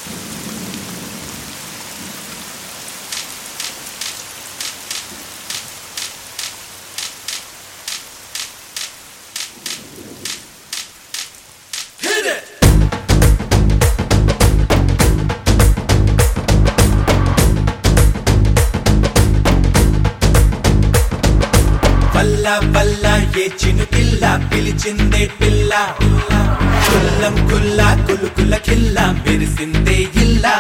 Hit it! వల్ల వల్ల ఏ చిను పిల్ల పిలిచిందే పిల్ల కుల్లం కుల్ల కులుకుల కిల్ల మెరిసిందే ఇల్ల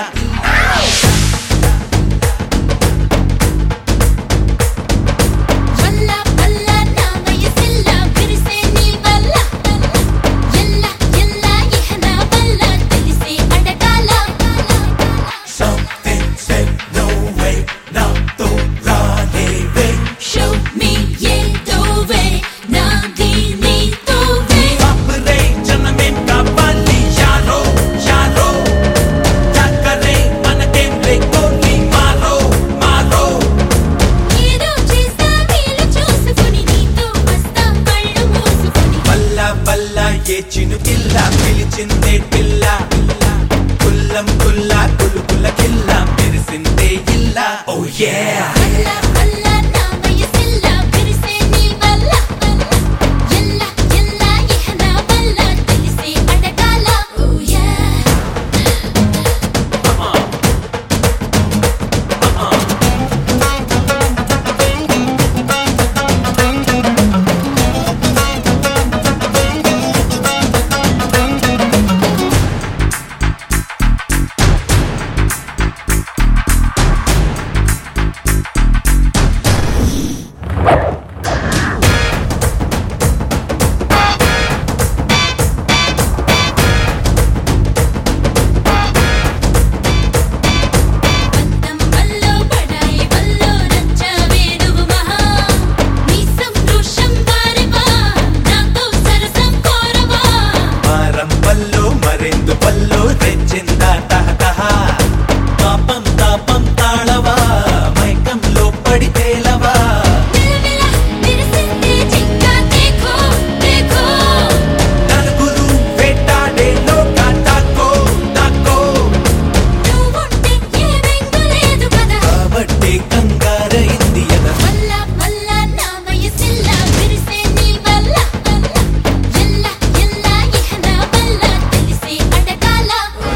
వల్ల వల్ల నా వయసిల్ల విరిసే నీ వల్ల ఎల్ల ఎల్ల ఇహ నా వల్ల తెలిసే అడగాల Something said no way నాతో రాలేవే షో మీ ఏదో వే నాది నీతో వే అప్పుడే జనమేం కావాలి యారో యారో చక్కరే మనకేం లేకోని మారో మారో ఏదో చేస్తా వీలు చూసుకుని నీతో వస్తా కళ్ళు మూసుకుని వల్ల వల్ల ఏ చిను పిల్ల పిలిచిందే పిల్ల కుల్లం కుల్ల కులుకుల కిల్ల మెరిసిందే ఇల్ల ఓ యే వల్ల వల్ల నా వయసిల్ల విరిసే నీ వల్ల ఎల్ల ఎల్ల ఇహ నా వల్ల తెలిసే అడగాల ఓ యా పంతం వల్లో పడాయి వల్లో నచ్చవే నువ్వు మహా నీ సంతోషం వారవా నాతో సరసం కోరవా మారం పల్లో మరెందు పల్లో తెచ్చిందా తహతహ పాపం తాపం తాళవా మైకంలో పడి తేలవా నిలవిల నిరసిందే జింకా దేఖో దేఖో నలుగురు వేటాడే లోక తాకో తాకో నువ్వుంటే ఏ బెంగు లేదు కదా కాబట్టి కంగారైంది ఎద వల్ల వల్ల నా వయసిల్ల విరిసే నీ వల్ల ఎల్ల ఎల్ల ఇహ నా వల్ల తెలిసే అడగాల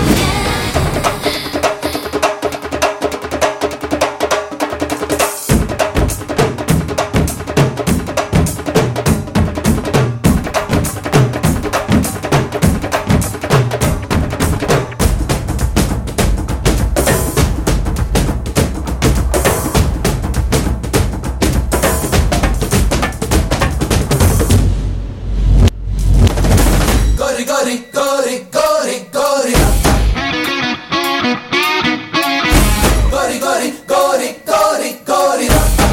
గోరి గోరి గోరి గోరి గోరి గోరి గోరి గోరి గోరి గోరి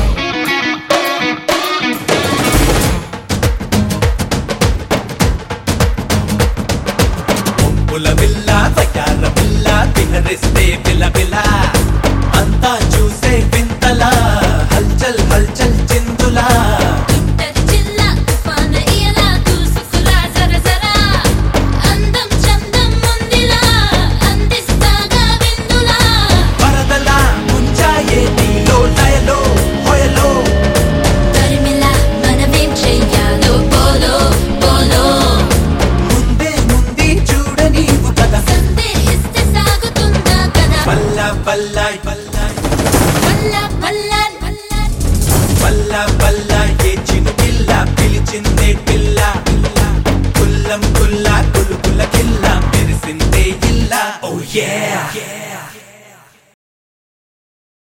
ఒంపుల బిల్ల వయ్యార బిల్ల విహరిస్తే బిల బిల అంతా చూసే వింతలా హల్చల్ హల్చల్ చిందులా ఇంటర్ జిల్లా తుఫాన ఇయలా దూసుకురా జర జరా అందం చందం ముందిలా అందిస్తాగా విందులా వరదలా ముంచాయే నీలో లయలో హొయలో తరిమిలా మనమేం చెయ్యాలో బోలో బోలో ముందే ముందే చూడ నీవు కదా సందేహిస్తే సాగుతుందా కదా వల్ల వల్ల వల్ల వల్ల వల్ల వల్ల వల్ల వల్ల ఏ చిను పిల్ల పిలిచిందే పిల్ల కుల్లం కుల్ల కులుకుల కిల్ల మెరిసిందే ఇల్ల ఓ యే